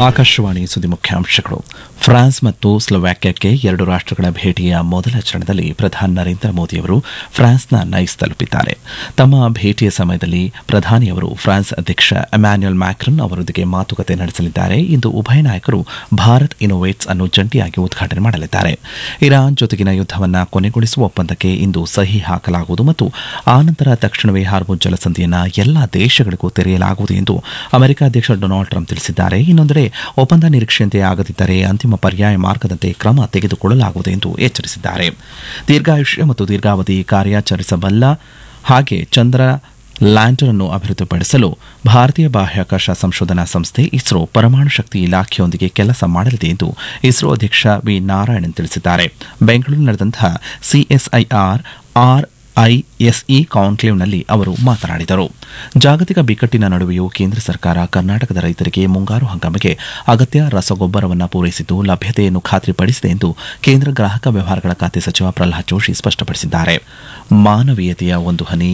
ಆಕಾಶವಾಣಿ ಸುದ್ದಿ ಮುಖ್ಯಾಂಶಗಳು ಫ್ರಾನ್ಸ್ ಮತ್ತು ಸ್ಲೋವಾಕ್ಯಕ್ಕೆ ಎರಡು ರಾಷ್ಟಗಳ ಭೇಟಿಯ ಮೊದಲ ಚರಣದಲ್ಲಿ ಪ್ರಧಾನಿ ನರೇಂದ್ರ ಮೋದಿಯವರು ಫ್ರಾನ್ಸ್ನ ನೈಸ್ ತಲುಪಿದ್ದಾರೆ ತಮ್ಮ ಭೇಟಿಯ ಸಮಯದಲ್ಲಿ ಪ್ರಧಾನಿಯವರು ಫ್ರಾನ್ಸ್ ಅಧ್ಯಕ್ಷ ಎಮ್ಯಾನ್ಯುಯಲ್ ಮ್ಯಾಕ್ರನ್ ಅವರೊಂದಿಗೆ ಮಾತುಕತೆ ನಡೆಸಲಿದ್ದಾರೆ ಇಂದು ಉಭಯ ನಾಯಕರು ಭಾರತ್ ಇನ್ನೋವೇಟ್ಸ್ ಅನ್ನು ಜಂಟಿಯಾಗಿ ಉದ್ಘಾಟನೆ ಮಾಡಲಿದ್ದಾರೆ ಇರಾನ್ ಜೊತೆಗಿನ ಯುದ್ದವನ್ನು ಕೊನೆಗೊಳಿಸುವ ಒಪ್ಪಂದಕ್ಕೆ ಇಂದು ಸಹಿ ಹಾಕಲಾಗುವುದು ಮತ್ತು ಆನಂತರ ತಕ್ಷಣವೇ ಹಾರ್ಮುಜ್ ಜಲಸಂಧಿಯನ್ನು ಎಲ್ಲಾ ದೇಶಗಳಿಗೂ ತೆರೆಯಲಾಗುವುದು ಎಂದು ಅಮೆರಿಕ ಅಧ್ಯಕ್ಷ ಡೊನಾಲ್ಡ್ ಟ್ರಂಪ್ ತಿಳಿಸಿದ್ದಾರೆ ಇನ್ನೊಂದೆಡೆ ಒಪ್ಪಂದ ನಿರೀಕ್ಷೆಯಂತೆ ಆಗದಿದ್ದರೆ ಅಂತಿಮ ಪರ್ಯಾಯ ಮಾರ್ಗದಂತೆ ಕ್ರಮ ತೆಗೆದುಕೊಳ್ಳಲಾಗುವುದು ಎಂದು ಎಚ್ಚರಿಸಿದ್ದಾರೆ ದೀರ್ಘಾಯುಷ್ಯ ಮತ್ತು ದೀರ್ಘಾವಧಿ ಕಾರ್ಯಾಚರಿಸಬಲ್ಲ ಹಾಗೆ ಚಂದ್ರ ಲ್ಯಾಂಡರ್ ಅನ್ನು ಅಭಿವೃದ್ಧಿಪಡಿಸಲು ಭಾರತೀಯ ಬಾಹ್ಯಾಕಾಶ ಸಂಶೋಧನಾ ಸಂಸ್ಥೆ ಇಸ್ರೋ ಪರಮಾಣು ಶಕ್ತಿ ಇಲಾಖೆಯೊಂದಿಗೆ ಕೆಲಸ ಮಾಡಲಿದೆ ಎಂದು ಇಸ್ರೋ ಅಧ್ಯಕ್ಷ ವಿ ನಾರಾಯಣನ್ ತಿಳಿಸಿದ್ದಾರೆ ಬೆಂಗಳೂರು ನಡೆದಂತಹ ಸಿಎಸ್ಐಆರ್ ಆರ್ ಐಎಸ್ಇ ಕಾನ್ಕ್ಲೇವ್ನಲ್ಲಿ ಅವರು ಮಾತನಾಡಿದರು ಜಾಗತಿಕ ಬಿಕ್ಕಟ್ಟಿನ ನಡುವೆಯೂ ಕೇಂದ್ರ ಸರ್ಕಾರ ಕರ್ನಾಟಕದ ರೈತರಿಗೆ ಮುಂಗಾರು ಹಂಗಾಮಿಗೆ ಅಗತ್ಯ ರಸಗೊಬ್ಬರವನ್ನು ಪೂರೈಸಿದ್ದು ಲಭ್ಯತೆಯನ್ನು ಖಾತ್ರಿಪಡಿಸಿದೆ ಎಂದು ಕೇಂದ್ರ ಗ್ರಾಹಕ ವ್ಯವಹಾರಗಳ ಖಾತೆ ಸಚಿವ ಪ್ರಹ್ಲಾದ್ ಜೋಶಿ ಸ್ಪಷ್ಟಪಡಿಸಿದ್ದಾರೆ ಮಾನವೀಯತೆಯ ಒಂದು ಹನಿ